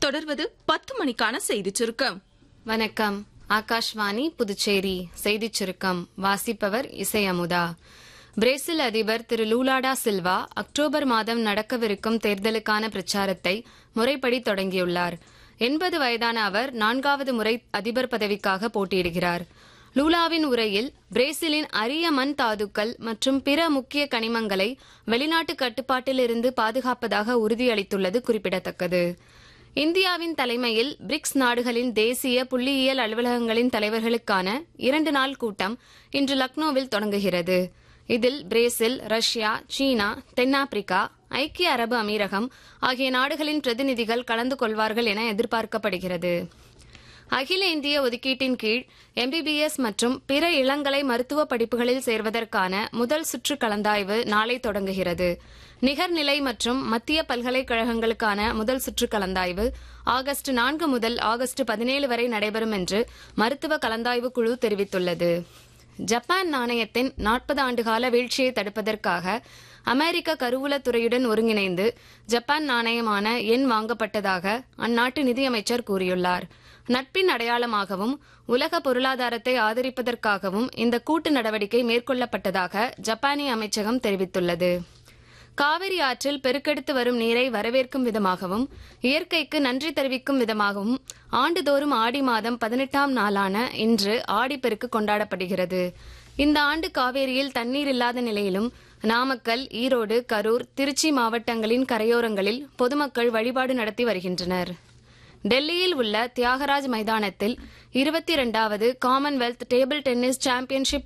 தொடர்வது பத்து மணிக்கான செய்திச் சுருக்கம் வணக்கம் ஆகாஷ்வாணி புதுச்சேரி செய்திச் சுருக்கம் வாசிப்பவர் இசை அமுதா பிரேசில் அதிபர் திரு லூலாடா சில்வா அக்டோபர் மாதம் நடக்கவிருக்கும் தேர்தலுக்கான பிரச்சாரத்தை முறைப்படி தொடங்கியுள்ளார் எண்பது வயதான அவர் நான்காவது முறை அதிபர் பதவிக்காக போட்டியிடுகிறார் லூலாவின் உரையில் பிரேசிலின் அரிய மண் தாதுக்கள் மற்றும் பிற முக்கிய கனிமங்களை வெளிநாட்டு கட்டுப்பாட்டிலிருந்து பாதுகாப்பதாக உறுதியளித்துள்ளது குறிப்பிடத்தக்கது இந்தியாவின் தலைமையில் பிரிக்ஸ் நாடுகளின் தேசிய புள்ளியியல் அலுவலகங்களின் தலைவர்களுக்கான இரண்டு நாள் கூட்டம் இன்று லக்னோவில் தொடங்குகிறது இதில் பிரேசில் ரஷ்யா சீனா தென்னாப்பிரிக்கா ஐக்கிய அரபு அமீரகம் ஆகிய நாடுகளின் பிரதிநிதிகள் கலந்து கொள்வார்கள் என எதிர்பார்க்கப்படுகிறது அகில இந்திய ஒதுக்கீட்டின் கீழ் எம்பிபிஎஸ் மற்றும் பிற இளங்கலை மருத்துவ படிப்புகளில் சேர்வதற்கான முதல் சுற்று கலந்தாய்வு நாளை தொடங்குகிறது நிகர்நிலை மற்றும் மத்திய பல்கலைக்கழகங்களுக்கான முதல் சுற்று கலந்தாய்வு ஆகஸ்ட் நான்கு முதல் ஆகஸ்ட் பதினேழு வரை நடைபெறும் என்று மருத்துவ கலந்தாய்வு குழு தெரிவித்துள்ளது ஜப்பான் நாணயத்தின் நாற்பது ஆண்டுகால வீழ்ச்சியை தடுப்பதற்காக அமெரிக்க கருவூலத்துறையுடன் ஒருங்கிணைந்து ஜப்பான் நாணயமான எண் வாங்கப்பட்டதாக அந்நாட்டு நிதியமைச்சர் கூறியுள்ளார் நட்பின் அடையாளமாகவும் உலக பொருளாதாரத்தை ஆதரிப்பதற்காகவும் இந்த கூட்டு நடவடிக்கை மேற்கொள்ளப்பட்டதாக ஜப்பானிய அமைச்சகம் தெரிவித்துள்ளது காவிரி ஆற்றில் பெருக்கெடுத்து வரும் நீரை வரவேற்கும் விதமாகவும் இயற்கைக்கு நன்றி தெரிவிக்கும் விதமாகவும் ஆண்டுதோறும் ஆடி மாதம் பதினெட்டாம் நாளான இன்று ஆடிப்பெருக்கு கொண்டாடப்படுகிறது இந்த ஆண்டு காவேரியில் தண்ணீர் இல்லாத நிலையிலும் நாமக்கல் ஈரோடு கரூர் திருச்சி மாவட்டங்களின் கரையோரங்களில் பொதுமக்கள் வழிபாடு நடத்தி வருகின்றனர் டெல்லியில் உள்ள தியாகராஜ் மைதானத்தில் இருபத்தி இரண்டாவது காமன்வெல்த் டேபிள் டென்னிஸ் சாம்பியன்ஷிப்